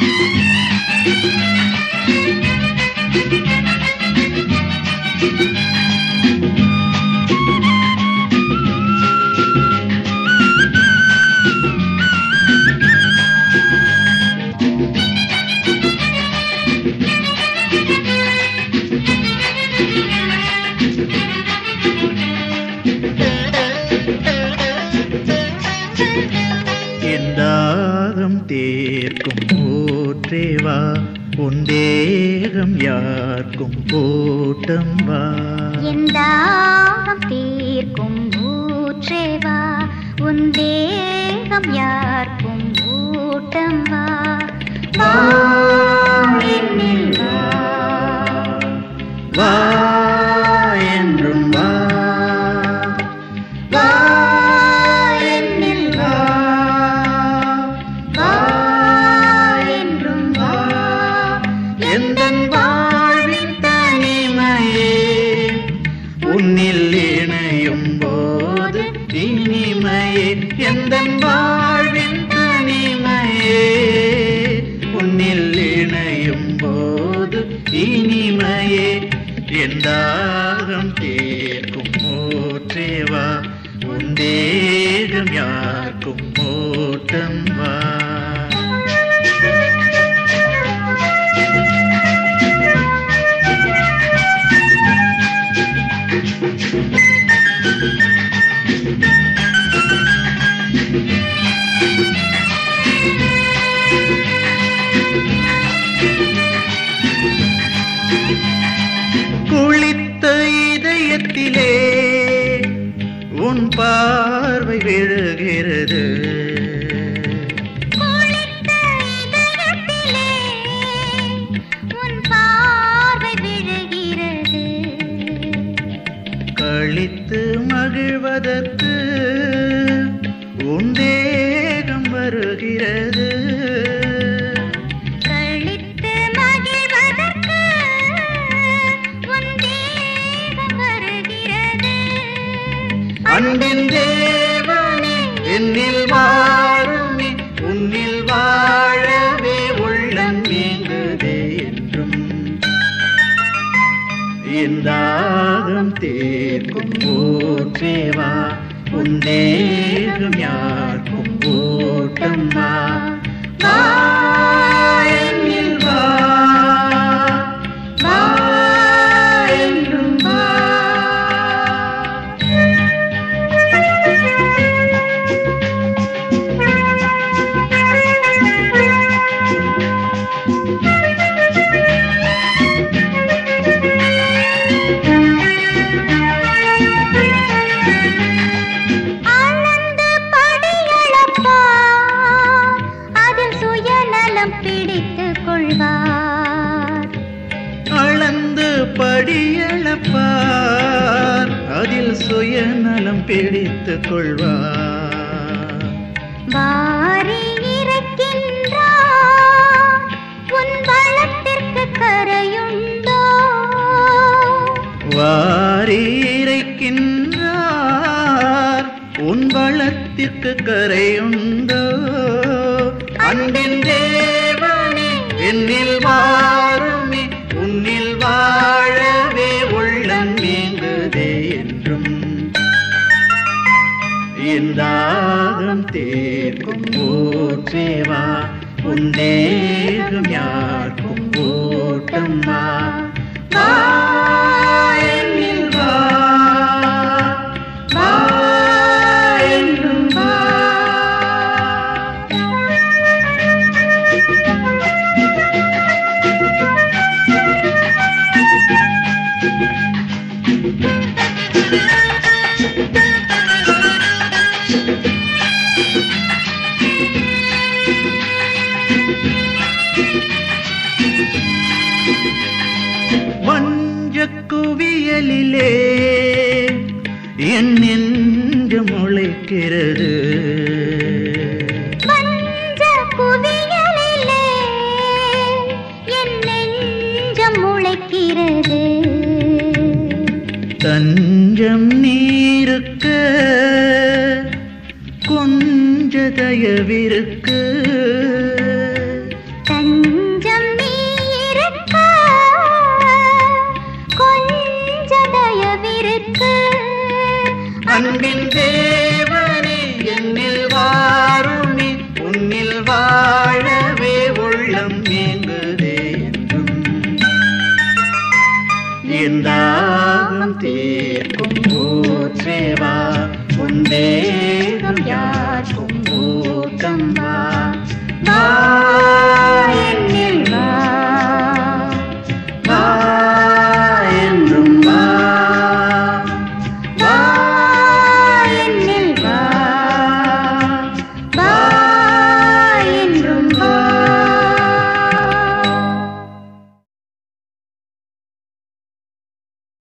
எந்தாகம் தேர்க்கும் ஊற்றேவா உன் தேகம் யார்க்கும் ஓட்டம் வா எந்தாகம் தீர்க்கும் ஊற்றேவா உன் தேகம் யார்க்கும் ஊட்டம் வா வா என்னில் வா வா என்றும் வா வா என்னில் வா வா என்றும் வா எந்தன் வாழ்வின் தனிமையே உன்னில் இணையும் போது இனிமையே எந்தன் வாழ்வின் தனிமையே உன்னில் இணையும் போது இனிமையே எந்தாகம் தேர்க்கும் மூற்றேவா உன் தேகம் யாருக்கும் ஓட்டம் வா குளித்த இதயத்திலே உன் பார்வை விழுகிறது குளித்த இதயத்திலே உன் பார்வை விழுகிறது கழித்து மகிழ்வதற்கு உன் தேகம் வருகிறது கழித்து மகிழ்வதற்கு உன் தேகம் வருகிறது அன்பின் தேவனே என்னில் வாழுமே உன்னில் வாழவே உள்ளம் நீங்குதே என்றும் என் தாகம் தேர்க்கும் போற்றேவா உன் தேகம் யாருக்கும் ஓட்டம் வா வா என்னில் வா வா என்றும் வா ஆனந்த படியளப்பார் அதில் சுயநலம் பிடித்துக் கொள்வார் அளந்து படியளப்பார் அதில் சுயநலம் பிடித்துக் கொள்வார் வாரி இறைக்கின்றார் உன் வளத்திற்கு கரையுண்டோ வாரி இறைக்கின்றார் உன் வளத்திற்கு கரையுண்டோ அன்பின் தேவனே என்னில் வாருமே உன்னில் வாழவே உள்ளம் நீங்குதே என்றும் என் தாகம் தேர்க்கும் போற்றேவா உன் தேகம் யாருக்கும் ஓட்டம் வா வா என்னில் வா வா என்றும் வா மஞ்சக் குவியலிலே என் நெஞ்சம் முளைக்கிறது வஞ்ச குவியலிலே என் நெஞ்சம் முளைக்கிறது தஞ்சம் நீருக்க கொஞ்ச தயவிருக்கு தஞ்ச என் தேகம் யாருக்கும் ஊட்டம் வா